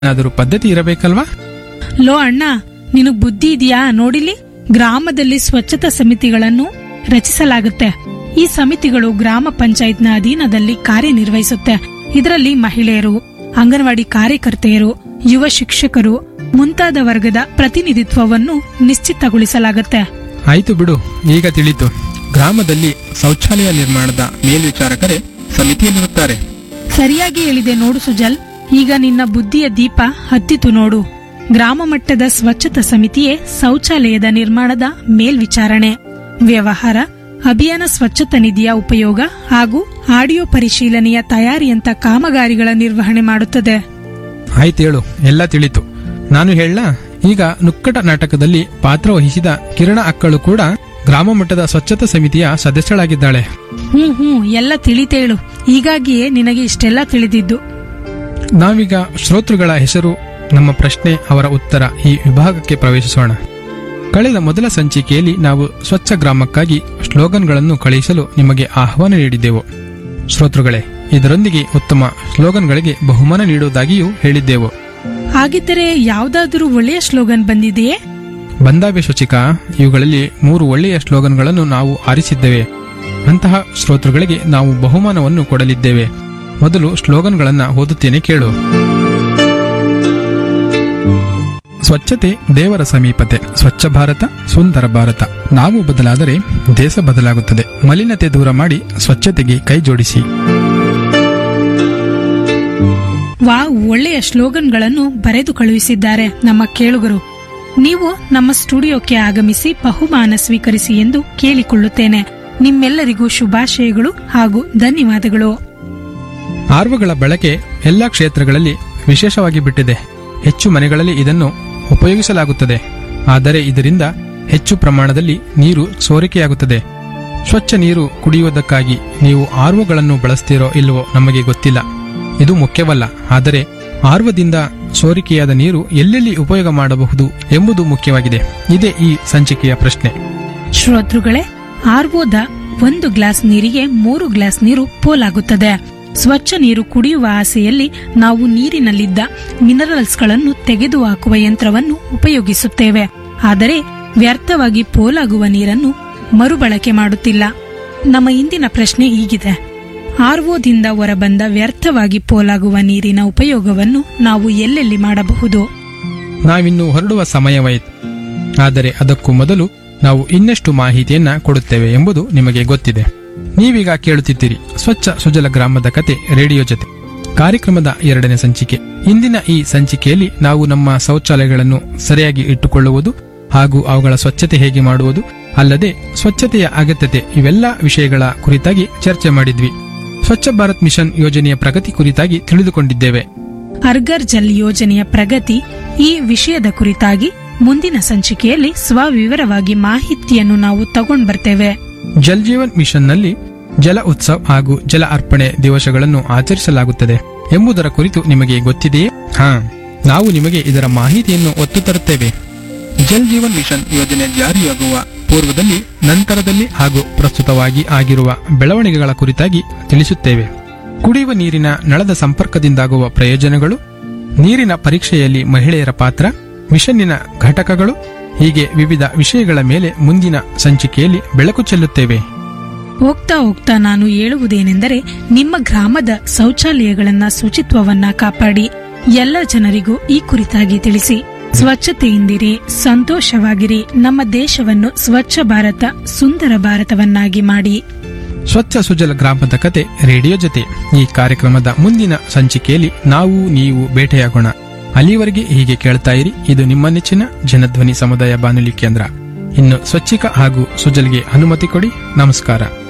ಏನಾದರೂ ಪದ್ಧತಿ ಇರಬೇಕಲ್ವಾ ಲೋ ಅಣ್ಣ ನಿನಗ್ ಬುದ್ಧಿ ಇದೆಯಾ ನೋಡಿಲಿ ಗ್ರಾಮದಲ್ಲಿ ಸ್ವಚ್ಛತಾ ಸಮಿತಿಗಳನ್ನು ರಚಿಸಲಾಗುತ್ತೆ ಈ ಸಮಿತಿಗಳು ಗ್ರಾಮ ಪಂಚಾಯತ್ನ ಅಧೀನದಲ್ಲಿ ಕಾರ್ಯನಿರ್ವಹಿಸುತ್ತೆ ಇದರಲ್ಲಿ ಮಹಿಳೆಯರು ಅಂಗನವಾಡಿ ಕಾರ್ಯಕರ್ತೆಯರು ಯುವ ಶಿಕ್ಷಕರು ಮುಂತಾದ ವರ್ಗದ ಪ್ರತಿನಿಧಿತ್ವವನ್ನು ನಿಶ್ಚಿತಗೊಳಿಸಲಾಗುತ್ತೆ ಆಯ್ತು ಬಿಡು ಈಗ ತಿಳಿತು ಗ್ರಾಮದಲ್ಲಿ ಶೌಚಾಲಯ ನಿರ್ಮಾಣದ ಮೇಲ್ವಿಚಾರಕರೇ ಸಮಿತಿಯಲ್ಲಿರುತ್ತಾರೆ ಸರಿಯಾಗಿ ಹೇಳಿದೆ ನೋಡು ಸುಜಲ್ ಈಗ ನಿನ್ನ ಬುದ್ಧಿಯ ದೀಪ ಹತ್ತಿತು ನೋಡು ಗ್ರಾಮ ಮಟ್ಟದ ಸ್ವಚ್ಛತಾ ಸಮಿತಿಯೇ ಶೌಚಾಲಯದ ನಿರ್ಮಾಣದ ಮೇಲ್ವಿಚಾರಣೆ ವ್ಯವಹಾರ ಅಭಿಯಾನ ಸ್ವಚ್ಛತಾ ನಿಧಿಯ ಉಪಯೋಗ ಹಾಗೂ ಆಡಿಯೋ ಪರಿಶೀಲನೆಯ ತಯಾರಿಯಂತ ಕಾಮಗಾರಿಗಳ ನಿರ್ವಹಣೆ ಮಾಡುತ್ತದೆ ಆಯ್ತು ಹೇಳು ಎಲ್ಲ ತಿಳಿತು ನಾನು ಹೇಳ ಈಗ ನುಕ್ಕಟ ನಾಟಕದಲ್ಲಿ ಪಾತ್ರ ವಹಿಸಿದ ಕಿರಣ ಅಕ್ಕಳು ಕೂಡ ಗ್ರಾಮ ಮಟ್ಟದ ಸ್ವಚ್ಛತಾ ಸಮಿತಿಯ ಸದಸ್ಯಳಾಗಿದ್ದಾಳೆ ಹ್ಮ್ ಹ್ಮ್ ಎಲ್ಲ ತಿಳಿತೇಳು ಹೀಗಾಗಿಯೇ ನಿನಗೆ ಇಷ್ಟೆಲ್ಲ ತಿಳಿದಿದ್ದು ನಾವೀಗ ಶ್ರೋತೃಗಳ ಹೆಸರು ನಮ್ಮ ಪ್ರಶ್ನೆ ಅವರ ಉತ್ತರ ಈ ವಿಭಾಗಕ್ಕೆ ಪ್ರವೇಶಿಸೋಣ ಕಳೆದ ಮೊದಲ ಸಂಚಿಕೆಯಲ್ಲಿ ನಾವು ಸ್ವಚ್ಛ ಗ್ರಾಮಕ್ಕಾಗಿ ಸ್ಲೋಗನ್ಗಳನ್ನು ಕಳುಹಿಸಲು ನಿಮಗೆ ಆಹ್ವಾನ ನೀಡಿದ್ದೆವು ಶ್ರೋತೃಗಳೇ ಇದರೊಂದಿಗೆ ಉತ್ತಮ ಸ್ಲೋಗನ್ಗಳಿಗೆ ಬಹುಮಾನ ನೀಡುವುದಾಗಿಯೂ ಹೇಳಿದ್ದೆವು ಹಾಗಿದ್ದರೆ ಯಾವ್ದಾದ್ರೂ ಒಳ್ಳೆಯ ಸ್ಲೋಗನ್ ಬಂದಿದೆಯೇ ಬಂದಾವೆ ಶುಚಿಕ ಇವುಗಳಲ್ಲಿ ಮೂರು ಒಳ್ಳೆಯ ಸ್ಲೋಗನ್ಗಳನ್ನು ನಾವು ಆರಿಸಿದ್ದೇವೆ ಅಂತಹ ಶ್ರೋತೃಗಳಿಗೆ ನಾವು ಬಹುಮಾನವನ್ನು ಕೊಡಲಿದ್ದೇವೆ ಮೊದಲು ಸ್ಲೋಗನ್ಗಳನ್ನ ಓದುತ್ತೇನೆ ಕೇಳು ಸ್ವಚ್ಛತೆ ದೇವರ ಸಮೀಪತೆ ಸ್ವಚ್ಛ ಭಾರತ ಸುಂದರ ಭಾರತ ನಾವು ಬದಲಾದರೆ ದೇಶ ಬದಲಾಗುತ್ತದೆ ಮಲಿನತೆ ದೂರ ಮಾಡಿ ಸ್ವಚ್ಛತೆಗೆ ಕೈ ಜೋಡಿಸಿ ವಾವ್ ಒಳ್ಳೆಯ ಸ್ಲೋಗನ್ಗಳನ್ನು ಬರೆದು ಕಳುಹಿಸಿದ್ದಾರೆ ನಮ್ಮ ಕೇಳುಗರು ನೀವು ನಮ್ಮ ಸ್ಟುಡಿಯೋಕ್ಕೆ ಆಗಮಿಸಿ ಬಹುಮಾನ ಸ್ವೀಕರಿಸಿ ಎಂದು ಕೇಳಿಕೊಳ್ಳುತ್ತೇನೆ ನಿಮ್ಮೆಲ್ಲರಿಗೂ ಶುಭಾಶಯಗಳು ಹಾಗೂ ಧನ್ಯವಾದಗಳು ಆರ್ವಗಳ ಬಳಕೆ ಎಲ್ಲಾ ಕ್ಷೇತ್ರಗಳಲ್ಲಿ ವಿಶೇಷವಾಗಿ ಬಿಟ್ಟಿದೆ ಹೆಚ್ಚು ಮನೆಗಳಲ್ಲಿ ಇದನ್ನು ಉಪಯೋಗಿಸಲಾಗುತ್ತದೆ ಆದರೆ ಇದರಿಂದ ಹೆಚ್ಚು ಪ್ರಮಾಣದಲ್ಲಿ ನೀರು ಸೋರಿಕೆಯಾಗುತ್ತದೆ ಸ್ವಚ್ಛ ನೀರು ಕುಡಿಯುವುದಕ್ಕಾಗಿ ನೀವು ಆರ್ವಗಳನ್ನು ಬಳಸ್ತೀರೋ ಇಲ್ಲವೋ ನಮಗೆ ಗೊತ್ತಿಲ್ಲ ಇದು ಮುಖ್ಯವಲ್ಲ ಆದರೆ ಆರ್ವದಿಂದ ಸೋರಿಕೆಯಾದ ನೀರು ಎಲ್ಲೆಲ್ಲಿ ಉಪಯೋಗ ಮಾಡಬಹುದು ಎಂಬುದು ಮುಖ್ಯವಾಗಿದೆ ಇದೇ ಈ ಸಂಚಿಕೆಯ ಪ್ರಶ್ನೆ ಶ್ರೋತೃಗಳೇ ಆರ್ವೋದ ಒಂದು ಗ್ಲಾಸ್ ನೀರಿಗೆ ಮೂರು ಗ್ಲಾಸ್ ನೀರು ಪೋಲಾಗುತ್ತದೆ ಸ್ವಚ್ಛ ನೀರು ಕುಡಿಯುವ ಆಸೆಯಲ್ಲಿ ನಾವು ನೀರಿನಲ್ಲಿದ್ದ ಮಿನರಲ್ಸ್ಗಳನ್ನು ತೆಗೆದುಹಾಕುವ ಯಂತ್ರವನ್ನು ಉಪಯೋಗಿಸುತ್ತೇವೆ ಆದರೆ ವ್ಯರ್ಥವಾಗಿ ಪೋಲಾಗುವ ನೀರನ್ನು ಮರುಬಳಕೆ ಮಾಡುತ್ತಿಲ್ಲ ನಮ್ಮ ಇಂದಿನ ಪ್ರಶ್ನೆ ಹೀಗಿದೆ ಆರ್ವೋದಿಂದ ಹೊರಬಂದ ವ್ಯರ್ಥವಾಗಿ ಪೋಲಾಗುವ ನೀರಿನ ಉಪಯೋಗವನ್ನು ನಾವು ಎಲ್ಲೆಲ್ಲಿ ಮಾಡಬಹುದು ನಾವಿನ್ನು ಹೊರಡುವ ಸಮಯವಾಯಿತು ಆದರೆ ಅದಕ್ಕೂ ಮೊದಲು ನಾವು ಇನ್ನಷ್ಟು ಮಾಹಿತಿಯನ್ನ ಕೊಡುತ್ತೇವೆ ಎಂಬುದು ನಿಮಗೆ ಗೊತ್ತಿದೆ ನೀವೀಗ ಕೇಳುತ್ತಿದ್ದೀರಿ ಸ್ವಚ್ಛ ಸುಜಲ ಗ್ರಾಮದ ಕತೆ ರೇಡಿಯೋ ಜೊತೆ ಕಾರ್ಯಕ್ರಮದ ಎರಡನೇ ಸಂಚಿಕೆ ಇಂದಿನ ಈ ಸಂಚಿಕೆಯಲ್ಲಿ ನಾವು ನಮ್ಮ ಶೌಚಾಲಯಗಳನ್ನು ಸರಿಯಾಗಿ ಇಟ್ಟುಕೊಳ್ಳುವುದು ಹಾಗೂ ಅವುಗಳ ಸ್ವಚ್ಛತೆ ಹೇಗೆ ಮಾಡುವುದು ಅಲ್ಲದೆ ಸ್ವಚ್ಛತೆಯ ಅಗತ್ಯತೆ ಇವೆಲ್ಲ ವಿಷಯಗಳ ಕುರಿತಾಗಿ ಚರ್ಚೆ ಮಾಡಿದ್ವಿ ಸ್ವಚ್ಛ ಭಾರತ್ ಮಿಷನ್ ಯೋಜನೆಯ ಪ್ರಗತಿ ಕುರಿತಾಗಿ ತಿಳಿದುಕೊಂಡಿದ್ದೇವೆ ಅರ್ಗರ್ ಜಲ್ ಯೋಜನೆಯ ಪ್ರಗತಿ ಈ ವಿಷಯದ ಕುರಿತಾಗಿ ಮುಂದಿನ ಸಂಚಿಕೆಯಲ್ಲಿ ಸ್ವವಿವರವಾಗಿ ಮಾಹಿತಿಯನ್ನು ನಾವು ತಗೊಂಡ್ ಬರ್ತೇವೆ ಜಲ್ ಜೀವನ್ ಮಿಷನ್ನಲ್ಲಿ ಜಲ ಉತ್ಸವ್ ಹಾಗೂ ಜಲ ಅರ್ಪಣೆ ದಿವಸಗಳನ್ನು ಆಚರಿಸಲಾಗುತ್ತದೆ ಎಂಬುದರ ಕುರಿತು ನಿಮಗೆ ಗೊತ್ತಿದೆಯೇ ಹಾ ನಾವು ನಿಮಗೆ ಇದರ ಮಾಹಿತಿಯನ್ನು ಒತ್ತು ತರುತ್ತೇವೆ ಜಲ್ ಜೀವನ್ ಮಿಷನ್ ಯೋಜನೆ ಜಾರಿಯಾಗುವ ಪೂರ್ವದಲ್ಲಿ ನಂತರದಲ್ಲಿ ಹಾಗೂ ಪ್ರಸ್ತುತವಾಗಿ ಆಗಿರುವ ಬೆಳವಣಿಗೆಗಳ ಕುರಿತಾಗಿ ತಿಳಿಸುತ್ತೇವೆ ಕುಡಿಯುವ ನೀರಿನ ನಳದ ಸಂಪರ್ಕದಿಂದಾಗುವ ಪ್ರಯೋಜನಗಳು ನೀರಿನ ಪರೀಕ್ಷೆಯಲ್ಲಿ ಮಹಿಳೆಯರ ಪಾತ್ರ ಮಿಷನ್ನಿನ ಘಟಕಗಳು ಹೀಗೆ ವಿವಿಧ ವಿಷಯಗಳ ಮೇಲೆ ಮುಂದಿನ ಸಂಚಿಕೆಯಲ್ಲಿ ಬೆಳಕು ಚೆಲ್ಲುತ್ತೇವೆ ಹೋಗ್ತಾ ಹೋಗ್ತಾ ನಾನು ಹೇಳುವುದೇನೆಂದರೆ ನಿಮ್ಮ ಗ್ರಾಮದ ಶೌಚಾಲಯಗಳನ್ನ ಶುಚಿತ್ವವನ್ನ ಕಾಪಾಡಿ ಎಲ್ಲ ಜನರಿಗೂ ಈ ಕುರಿತಾಗಿ ತಿಳಿಸಿ ಸ್ವಚ್ಛತೆಯಿಂದಿರಿ ಸಂತೋಷವಾಗಿರಿ ನಮ್ಮ ದೇಶವನ್ನು ಸ್ವಚ್ಛ ಭಾರತ ಸುಂದರ ಭಾರತವನ್ನಾಗಿ ಮಾಡಿ ಸ್ವಚ್ಛ ಸುಜಲ ಗ್ರಾಮದ ಕತೆ ರೇಡಿಯೋ ಜೊತೆ ಈ ಕಾರ್ಯಕ್ರಮದ ಮುಂದಿನ ಸಂಚಿಕೆಯಲ್ಲಿ ನಾವು ನೀವು ಭೇಟಿಯಾಗೋಣ ಅಲ್ಲಿವರೆಗೆ ಹೀಗೆ ಕೇಳ್ತಾ ಇರಿ ಇದು ನಿಮ್ಮ ನೆಚ್ಚಿನ ಜನಧ್ವನಿ ಸಮುದಾಯ ಬಾನುಲಿ ಕೇಂದ್ರ ಇನ್ನು ಸ್ವಚ್ಛಿಕ ಹಾಗೂ ಸುಜಲ್ಗೆ ಅನುಮತಿ ಕೊಡಿ ನಮಸ್ಕಾರ